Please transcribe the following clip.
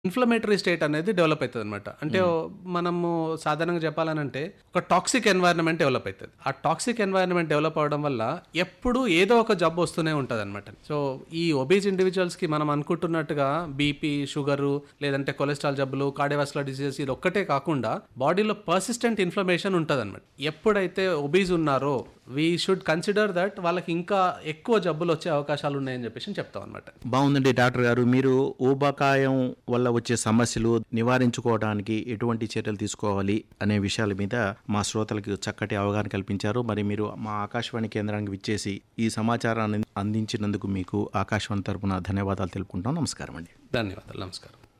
inflammatory state అనేది develop అవుతుంది అనమాట అంటే మనము సాధారణంగా చెప్పాలనంటే ఒక టాక్సిక్ ఎన్వైరన్మెంట్ డెవలప్ అవుతుంది ఆ టాక్సిక్ ఎన్వైరన్మెంట్ డెవలప్ అవడం వల్ల ఎప్పుడు ఏదో ఒక జబ్బు వస్తూనే ఉంటుంది అనమాట సో ఈ ఒబీజ్ ఇండివిజువల్స్ కి మనం అనుకుంటున్నట్టుగా బీపీ షుగరు లేదంటే కొలెస్ట్రాల్ జబ్బులు కార్డియోవాస్కులర్ డిసీజెస్ ఇది ఒక్కటే కాకుండా బాడీలో పర్సిస్టెంట్ ఇన్ఫ్లమేషన్ ఉంటుంది అనమాట ఎప్పుడైతే ఒబీజ్ ఉన్నారో వీ షుడ్ కన్సిడర్ దట్ వాళ్ళకి ఇంకా ఎక్కువ జబ్బులు వచ్చే అవకాశాలు ఉన్నాయని చెప్పేసి చెప్తాం అనమాట బాగుందండి డాక్టర్ గారు మీరు ఊబకాయం వల్ల వచ్చే సమస్యలు నివారించుకోవడానికి ఎటువంటి చర్యలు తీసుకోవాలి అనే విషయాల మీద మా శ్రోతలకు చక్కటి అవగాహన కల్పించారు మరి మీరు మా ఆకాశవాణి కేంద్రానికి విచ్చేసి ఈ సమాచారాన్ని అందించినందుకు మీకు ఆకాశవాణి తరపున ధన్యవాదాలు తెలుపుకుంటాం నమస్కారం అండి ధన్యవాదాలు నమస్కారం